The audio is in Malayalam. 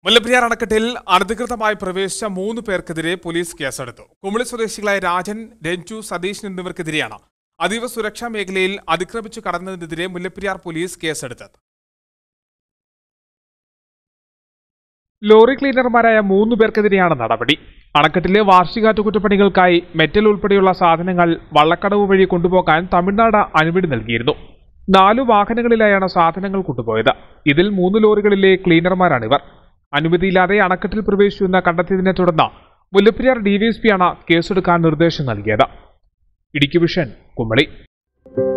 മുല്ലപ്പെരിയാർ അണക്കെട്ടിൽ അനധികൃതമായി പ്രവേശിച്ച മൂന്ന് പേർക്കെതിരെ പോലീസ് കേസെടുത്തു കുമിളി സ്വദേശികളായ രാജൻ രഞ്ജു സതീഷ് എന്നിവർക്കെതിരെയാണ് അതീവ സുരക്ഷാ മേഖലയിൽ അതിക്രമിച്ചു കടന്നതിനെതിരെ മുല്ലപ്പെരിയാർ പോലീസ് കേസെടുത്തത് ലോറി ക്ലീനർമാരായ മൂന്ന് പേർക്കെതിരെയാണ് നടപടി അണക്കെട്ടിലെ വാർഷിക അറ്റകുറ്റപ്പണികൾക്കായി മെറ്റൽ ഉൾപ്പെടെയുള്ള സാധനങ്ങൾ വള്ളക്കടവ് വഴി കൊണ്ടുപോകാൻ തമിഴ്നാട് അനുമതി നൽകിയിരുന്നു നാലു വാഹനങ്ങളിലായാണ് സാധനങ്ങൾ കൊണ്ടുപോയത് ഇതിൽ മൂന്ന് ലോറികളിലെ ക്ലീനർമാരാണിവർ അനുമതിയില്ലാതെ അണക്കെട്ടിൽ പ്രവേശിച്ചുവെന്ന് കണ്ടെത്തിയതിനെ തുടർന്ന് മുല്ലപ്പെരിയാർ ഡിവൈഎസ്പിയാണ് കേസെടുക്കാൻ നിർദ്ദേശം നൽകിയത് ഇടുക്കി വിഷൻ കുമളി